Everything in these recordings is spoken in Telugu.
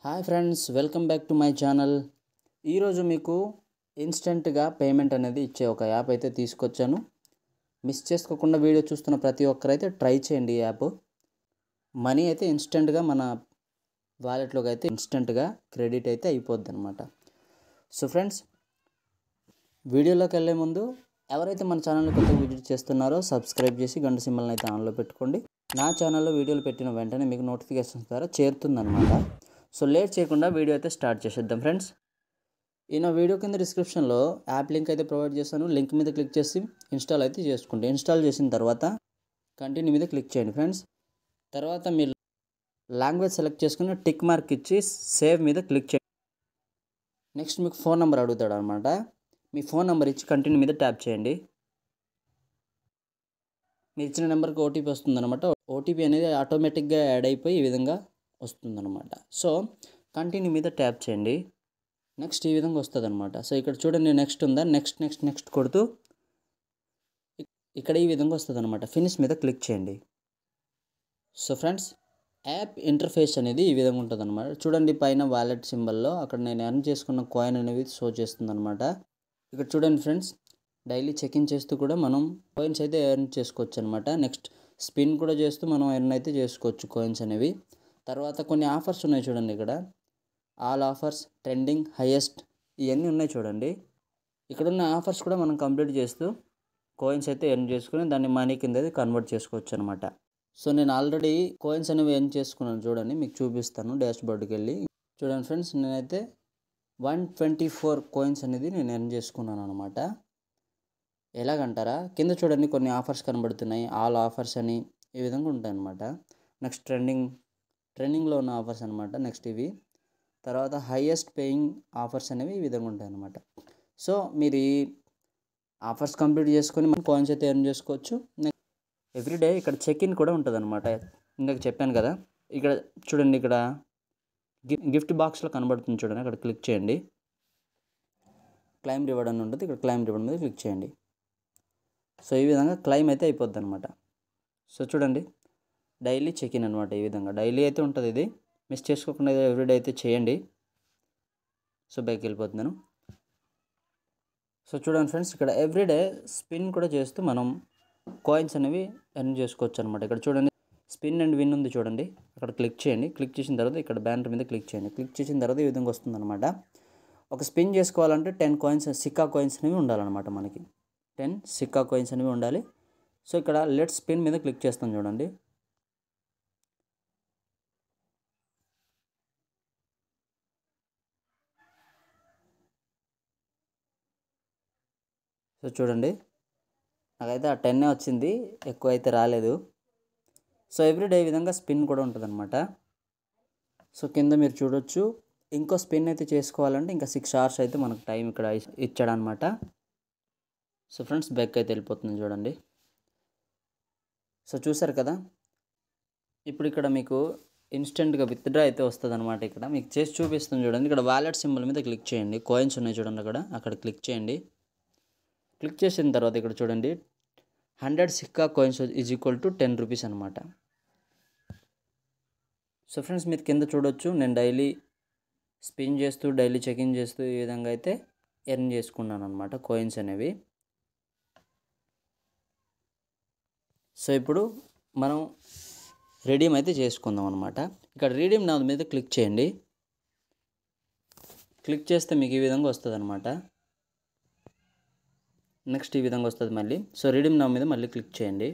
hi friends welcome back to my channel ఈరోజు మీకు ఇన్స్టెంట్గా పేమెంట్ అనేది ఇచ్చే ఒక యాప్ అయితే తీసుకొచ్చాను మిస్ చేసుకోకుండా వీడియో చూస్తున్న ప్రతి ఒక్కరైతే ట్రై చేయండి ఈ యాప్ మనీ అయితే ఇన్స్టెంట్గా మన వాలెట్లోకి అయితే ఇన్స్టెంట్గా క్రెడిట్ అయితే అయిపోద్ది అనమాట సో ఫ్రెండ్స్ వీడియోలోకి వెళ్ళే ముందు ఎవరైతే మన ఛానల్ని కొత్తగా విజిట్ చేస్తున్నారో సబ్స్క్రైబ్ చేసి గంట సింబల్ని అయితే ఆన్లో పెట్టుకోండి నా ఛానల్లో వీడియోలు పెట్టిన వెంటనే మీకు నోటిఫికేషన్స్ ద్వారా చేరుతుందన్నమాట సో లేట్ చేయకుండా వీడియో అయితే స్టార్ట్ చేసేద్దాం ఫ్రెండ్స్ ఈ నా వీడియో కింద డిస్క్రిప్షన్లో యాప్ లింక్ అయితే ప్రొవైడ్ చేస్తాను లింక్ మీద క్లిక్ చేసి ఇన్స్టాల్ అయితే చేసుకోండి ఇన్స్టాల్ చేసిన తర్వాత కంటిన్యూ మీద క్లిక్ చేయండి ఫ్రెండ్స్ తర్వాత మీరు లాంగ్వేజ్ సెలెక్ట్ చేసుకుని టిక్ మార్క్ ఇచ్చి సేవ్ మీద క్లిక్ చేయండి నెక్స్ట్ మీకు ఫోన్ నెంబర్ అడుగుతాడు అనమాట మీ ఫోన్ నెంబర్ ఇచ్చి కంటిన్యూ మీద ట్యాప్ చేయండి మీరు ఇచ్చిన నెంబర్కి ఓటీపీ వస్తుందన్నమాట ఓటీపీ అనేది ఆటోమేటిక్గా యాడ్ అయిపోయి ఈ విధంగా వస్తుందన్నమాట సో కంటిన్యూ మీద ట్యాప్ చేయండి నెక్స్ట్ ఈ విధంగా వస్తుంది అనమాట సో ఇక్కడ చూడండి నెక్స్ట్ ఉందా నెక్స్ట్ నెక్స్ట్ నెక్స్ట్ కొడుతూ ఇక్కడ ఈ విధంగా వస్తుంది అనమాట ఫినిష్ మీద క్లిక్ చేయండి సో ఫ్రెండ్స్ యాప్ ఇంటర్ఫేస్ అనేది ఈ విధంగా ఉంటుంది అనమాట చూడండి పైన వాలెట్ సింబల్లో అక్కడ నేను ఎర్న్ చేసుకున్న కాయిన్ అనేది షో చేస్తుంది అనమాట ఇక్కడ చూడండి ఫ్రెండ్స్ డైలీ చెక్ ఇన్ చేస్తూ కూడా మనం కాయిన్స్ అయితే ఎర్న్ చేసుకోవచ్చు అనమాట నెక్స్ట్ స్పిన్ కూడా చేస్తూ మనం ఎర్న్ అయితే చేసుకోవచ్చు కాయిన్స్ అనేవి తర్వాత కొన్ని ఆఫర్స్ ఉన్నాయి చూడండి ఇక్కడ ఆల్ ఆఫర్స్ ట్రెండింగ్ హైయెస్ట్ ఇవన్నీ ఉన్నాయి చూడండి ఇక్కడ ఉన్న ఆఫర్స్ కూడా మనం కంప్లీట్ చేస్తూ కాయిన్స్ అయితే ఎర్న్ చేసుకుని దాన్ని మనీ కింద అయితే కన్వర్ట్ చేసుకోవచ్చు అనమాట సో నేను ఆల్రెడీ కాయిన్స్ అనేవి ఎర్న్ చేసుకున్నాను చూడండి మీకు చూపిస్తాను డాష్ బోర్డ్కి వెళ్ళి చూడండి ఫ్రెండ్స్ నేనైతే వన్ ట్వంటీ ఫోర్ కాయిన్స్ అనేది నేను ఎర్న్ చేసుకున్నాను అనమాట ఎలాగంటారా కింద చూడండి కొన్ని ఆఫర్స్ కనబడుతున్నాయి ఆల్ ఆఫర్స్ అని ఈ విధంగా ఉంటాయి అనమాట నెక్స్ట్ ట్రెండింగ్ ట్రెండింగ్లో ఉన్న ఆఫర్స్ అనమాట నెక్స్ట్ ఇవి తర్వాత హైయెస్ట్ పేయింగ్ ఆఫర్స్ అనేవి ఈ విధంగా ఉంటాయి అనమాట సో మీరు ఈ ఆఫర్స్ కంప్లీట్ చేసుకొని మనం కాయిన్స్ అయితే ఎర్న్ చేసుకోవచ్చు నెక్స్ట్ ఎవ్రీడే ఇక్కడ చెక్ ఇన్ కూడా ఉంటుంది అనమాట ఇందాక చెప్పాను కదా ఇక్కడ చూడండి ఇక్కడ గిఫ్ట్ బాక్స్లో కనబడుతుంది చూడండి అక్కడ క్లిక్ చేయండి క్లైమ్ రివార్డ్ అని ఉంటుంది ఇక్కడ క్లైమ్ రివార్డ్ మీద క్లిక్ చేయండి సో ఈ విధంగా క్లైమ్ అయితే అయిపోద్ది అనమాట సో చూడండి డైలీ చెక్ ఇన్ అనమాట ఈ విధంగా డైలీ అయితే ఉంటుంది ఇది మిస్ చేసుకోకుండా ఎవ్రీడే అయితే చేయండి సో బైక్ వెళ్ళిపోతున్నాను సో చూడండి ఫ్రెండ్స్ ఇక్కడ ఎవ్రీడే స్పిన్ కూడా చేస్తూ మనం కాయిన్స్ అనేవి ఎర్న్ చేసుకోవచ్చు అనమాట ఇక్కడ చూడండి స్పిన్ అండ్ విన్ ఉంది చూడండి అక్కడ క్లిక్ చేయండి క్లిక్ చేసిన తర్వాత ఇక్కడ బ్యానర్ మీద క్లిక్ చేయండి క్లిక్ చేసిన తర్వాత ఈ విధంగా వస్తుంది అనమాట ఒక స్పిన్ చేసుకోవాలంటే టెన్ కాయిన్స్ సిక్కా కాయిన్స్ అనేవి ఉండాలన్నమాట మనకి టెన్ సిక్కా కాయిన్స్ అనేవి ఉండాలి సో ఇక్కడ లెట్ స్పిన్ మీద క్లిక్ చేస్తాం చూడండి సో చూడండి నాకైతే ఆ టెన్నే వచ్చింది ఎక్కువ అయితే రాలేదు సో ఎవ్రీడే ఈ విధంగా స్పిన్ కూడా ఉంటుంది అనమాట సో కింద మీరు చూడొచ్చు ఇంకో స్పిన్ అయితే చేసుకోవాలంటే ఇంకా సిక్స్ అవర్స్ అయితే మనకు టైం ఇక్కడ ఇచ్చాడనమాట సో ఫ్రెండ్స్ బ్యాక్ అయితే వెళ్ళిపోతుంది చూడండి సో చూసారు కదా ఇప్పుడు ఇక్కడ మీకు ఇన్స్టెంట్గా విత్డ్రా అయితే వస్తుంది అనమాట ఇక్కడ మీకు చేసి చూపిస్తుంది చూడండి ఇక్కడ వాలెట్ సింబల్ మీద క్లిక్ చేయండి కాయిన్స్ ఉన్నాయి చూడండి అక్కడ అక్కడ క్లిక్ చేయండి క్లిక్ చేసిన తర్వాత ఇక్కడ చూడండి హండ్రెడ్ సిక్కా coins is equal to ten rupees అనమాట సో ఫ్రెండ్స్ మీరు కింద చూడొచ్చు నేను డైలీ స్పిన్ చేస్తూ డైలీ చెకింగ్ చేస్తూ ఈ విధంగా అయితే ఎర్న్ చేసుకున్నాను అనమాట కాయిన్స్ అనేవి సో ఇప్పుడు మనం రీడీమ్ అయితే చేసుకుందాం అనమాట ఇక్కడ రీడీమ్ నా మీద క్లిక్ చేయండి క్లిక్ చేస్తే మీకు ఈ విధంగా వస్తుంది అనమాట నెక్స్ట్ ఈ విధంగా వస్తుంది మళ్ళీ సో రీడీమ్ నా మీద మళ్ళీ క్లిక్ చేయండి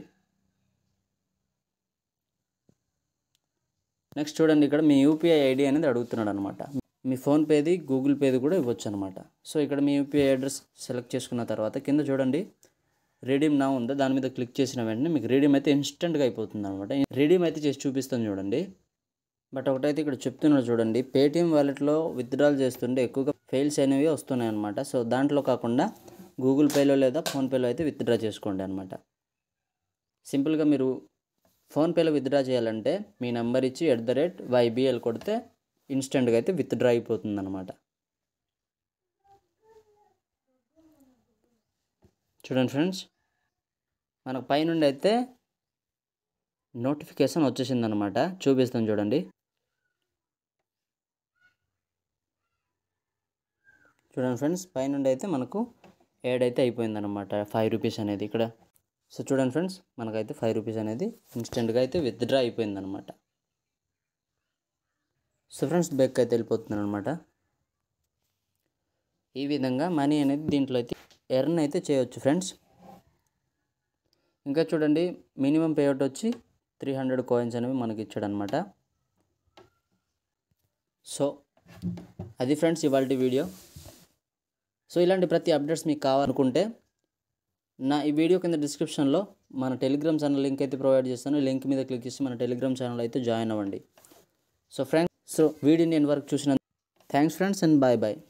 నెక్స్ట్ చూడండి ఇక్కడ మీ యూపీఐ ఐడి అనేది అడుగుతున్నాడు అనమాట మీ ఫోన్పేది గూగుల్ పేది కూడా ఇవ్వచ్చు అనమాట సో ఇక్కడ మీ యూపీఐ అడ్రస్ సెలెక్ట్ చేసుకున్న తర్వాత కింద చూడండి రీడీమ్ నా ఉందా దాని మీద క్లిక్ చేసిన వెంటనే మీకు రీడీమ్ అయితే ఇన్స్టెంట్గా అయిపోతుంది అనమాట రీడీమ్ అయితే చేసి చూపిస్తాను చూడండి బట్ ఒకటైతే ఇక్కడ చెప్తున్నాడు చూడండి పేటిఎం వాలెట్లో విత్డ్రాల్ చేస్తుంటే ఎక్కువగా ఫెయిల్స్ అనేవి వస్తున్నాయి అనమాట సో దాంట్లో కాకుండా గూగుల్ పేలో లేదా ఫోన్పేలో అయితే విత్డ్రా చేసుకోండి అనమాట సింపుల్గా మీరు ఫోన్పేలో విత్డ్రా చేయాలంటే మీ నెంబర్ ఇచ్చి ఎట్ ద రేట్ వైబిఎల్ కొడితే ఇన్స్టెంట్గా అయితే విత్డ్రా అయిపోతుంది అనమాట చూడండి ఫ్రెండ్స్ మనకు పైనుండి అయితే నోటిఫికేషన్ వచ్చేసింది అనమాట చూపిస్తాను చూడండి చూడండి ఫ్రెండ్స్ పైనుండి అయితే మనకు యాడ్ అయితే అయిపోయిందన్నమాట ఫైవ్ రూపీస్ అనేది ఇక్కడ సో చూడండి ఫ్రెండ్స్ మనకైతే ఫైవ్ రూపీస్ అనేది ఇన్స్టెంట్గా అయితే విత్డ్రా అయిపోయిందనమాట సో ఫ్రెండ్స్ బ్యాక్ అయితే వెళ్ళిపోతున్నాను అనమాట ఈ విధంగా మనీ అనేది దీంట్లో అయితే ఎర్న్ అయితే చేయవచ్చు ఫ్రెండ్స్ ఇంకా చూడండి మినిమం పేఅవుట్ వచ్చి త్రీ హండ్రెడ్ కాయిన్స్ అనేవి మనకి ఇచ్చాడనమాట సో అది ఫ్రెండ్స్ ఇవాళ వీడియో సో ఇలాంటి ప్రతి అప్డేట్స్ మీకు కావాలనుకుంటే నా ఈ వీడియో కింద డిస్క్రిప్షన్లో మన టెలిగ్రామ్ ఛానల్ లింక్ అయితే ప్రొవైడ్ చేస్తాను లింక్ మీద క్లిక్ చేసి మన టెలిగ్రామ్ ఛానల్ అయితే జాయిన్ అవ్వండి సో ఫ్రెండ్స్ సో వీడియోని నేను వరకు చూసిన thanks friends and bye bye